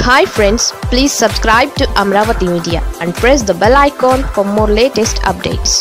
hi friends please subscribe to Amaravati media and press the bell icon for more latest updates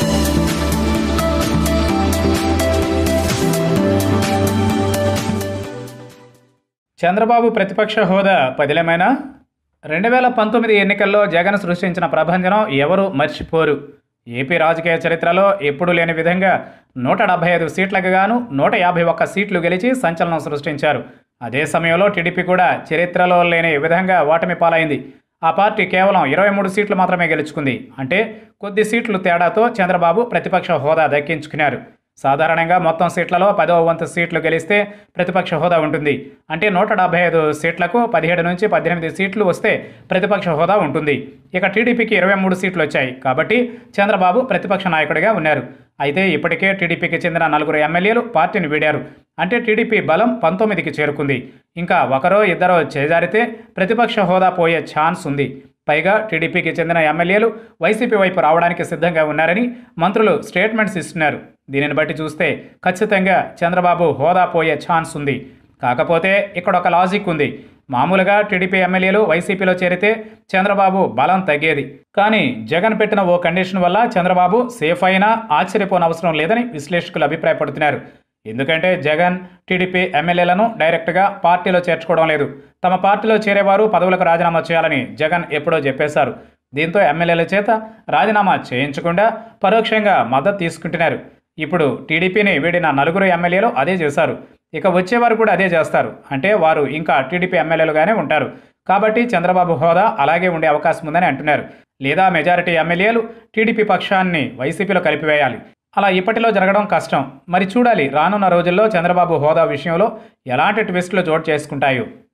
Chandrababu ప్రతిపక్ష హోదా పదిలమైనా రెండు వేల పంతొమ్మిది ఎన్నికల్లో జగన్ సృష్టించిన ప్రభంజనం ఎవరు మర్చిపోరు ఏపీ రాజకీయ చరిత్రలో ఎప్పుడూ లేని విధంగా నూట డెబ్బై ఐదు సీట్లకు గాను నూట యాభై ఒక్క సీట్లు గెలిచి సంచలనం సృష్టించారు అదే సమయంలో టీడీపీ కూడా చరిత్రలో లేని విధంగా ఓటమి పాలైంది ఆ పార్టీ కేవలం ఇరవై మూడు సీట్లు మాత్రమే గెలుచుకుంది అంటే కొద్ది సీట్లు తేడాతో చంద్రబాబు ప్రతిపక్ష హోదా దక్కించుకున్నారు సాధారణంగా మొత్తం సీట్లలో పదవ వంతు సీట్లు గెలిస్తే ప్రతిపక్ష హోదా ఉంటుంది అంటే నూట డెబ్బై ఐదు సీట్లకు పదిహేడు నుంచి పద్దెనిమిది సీట్లు వస్తే ప్రతిపక్ష హోదా ఉంటుంది ఇక టీడీపీకి ఇరవై మూడు సీట్లు వచ్చాయి కాబట్టి చంద్రబాబు ప్రతిపక్ష నాయకుడిగా ఉన్నారు అయితే ఇప్పటికే టీడీపీకి చెందిన నలుగురు ఎమ్మెల్యేలు పార్టీని వీడారు అంటే టీడీపీ బలం పంతొమ్మిదికి చేరుకుంది ఇంకా ఒకరో ఇద్దరో చేజారితే ప్రతిపక్ష హోదా పోయే ఛాన్స్ ఉంది పైగా టీడీపీకి చెందిన ఎమ్మెల్యేలు వైసీపీ వైపు రావడానికి సిద్ధంగా ఉన్నారని మంత్రులు స్టేట్మెంట్స్ ఇస్తున్నారు దీనిని బట్టి చూస్తే ఖచ్చితంగా చంద్రబాబు హోదా పోయే ఛాన్స్ ఉంది కాకపోతే ఇక్కడ ఒక లాజిక్ ఉంది మామూలుగా టీడీపీ ఎమ్మెల్యేలు వైసీపీలో చేరితే చంద్రబాబు బలం తగ్గేది కానీ జగన్ పెట్టిన ఓ కండిషన్ వల్ల చంద్రబాబు సేఫ్ అయినా ఆశ్చర్యపోనవసరం లేదని విశ్లేషకులు అభిప్రాయపడుతున్నారు ఎందుకంటే జగన్ టీడీపీ ఎమ్మెల్యేలను డైరెక్ట్గా పార్టీలో చేర్చుకోవడం లేదు తమ పార్టీలో చేరేవారు పదవులకు రాజీనామా చేయాలని జగన్ ఎప్పుడో చెప్పేశారు దీంతో ఎమ్మెల్యేల చేత రాజీనామా చేయించకుండా పరోక్షంగా మద్దతు తీసుకుంటున్నారు ఇప్పుడు టీడీపీని వీడిన నలుగురు ఎమ్మెల్యేలు అదే చేశారు ఇక వచ్చేవారు కూడా అదే చేస్తారు అంటే వారు ఇంకా టీడీపీ ఎమ్మెల్యేలుగానే ఉంటారు కాబట్టి చంద్రబాబు హోదా అలాగే ఉండే అవకాశం ఉందని అంటున్నారు లేదా మెజారిటీ ఎమ్మెల్యేలు టీడీపీ పక్షాన్ని వైసీపీలో కలిపివేయాలి అలా ఇప్పటిలో జరగడం కష్టం మరి చూడాలి రానున్న రోజుల్లో చంద్రబాబు హోదా విషయంలో ఎలాంటి ట్విస్టులు చోటు చేసుకుంటాయో